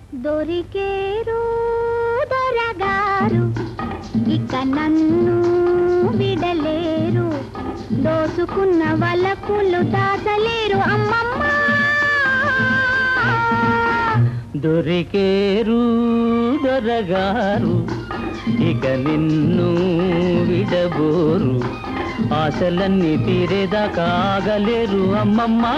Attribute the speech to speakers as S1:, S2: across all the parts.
S1: దొరికేరు దొరగారు ఇక నన్ను విడలేరు దోసుకున్న వలపులు దాచలేరు అమ్మమ్మ
S2: దొరికేరు దొరగారు ఇక నిన్ను విడబోరు ఆశలన్నీ తీరేదాకా ఆగలేరు అమ్మమ్మా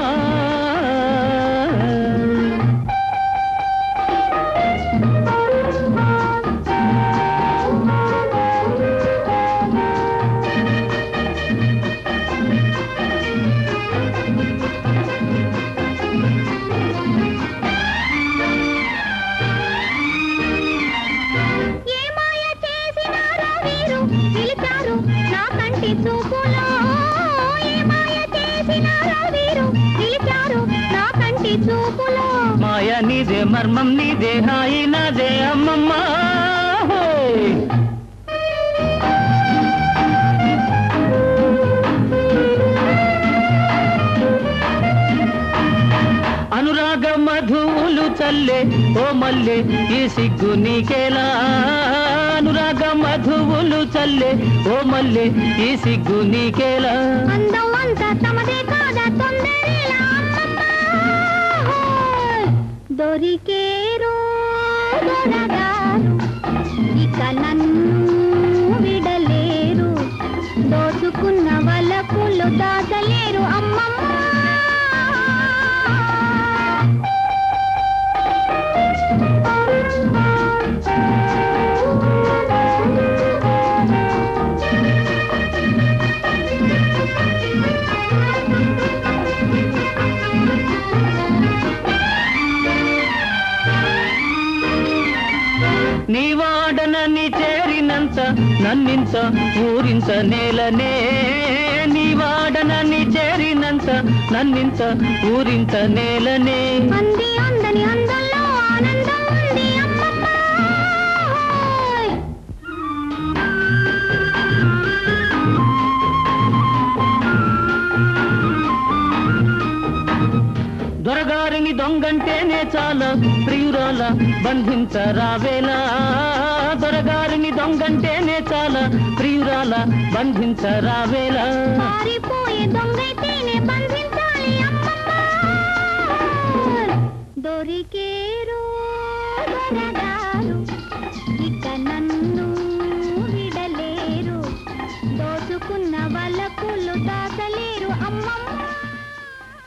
S1: ఏ మాయ చేసినారో వీరు పిలిచారు నా కంటి చూపులో ఏ మాయ చేసినారో వీరు పిలిచారు నా కంటి చూపులో
S2: మాయ నీదే మర్మం నీదే హాయి నాదే అమ్మమ్మా హోయ్. అనురాగ మధువులు చల్లే ఓ మల్లె ఈ సిగ్గు నీకేలా అనురాగ మధువులు చల్లే ఓ మల్లె ఈ సిగ్గు నీకేలా
S1: అందం అంతా తమదే కాదా తొందరేలా అమ్మమ్మ హోయ్. దొరికేరు దొరగారు ఇక నన్ను విడలేరు దోచుకున్న వలపులు దాచలేరు అమ్మమ్మ
S2: నీ వాడనని చేరినంత నన్నింత ఊరింత నేలనే నీ వాడనని చేరినంత నన్నింత ఊరింత నేలనే
S1: అంది అందని అందంలో ఆనందం ఉంది అమ్మమ్మ హోయ్.
S2: దొరగారిని దొంగంటేనే చాలా ప్రియురాల బంధించరావేలా దొరగారిని దొంగంటేనే చాలా ప్రియురాల బంధించరావేలా
S1: పారిపోయే దొంగైతేనే బంధి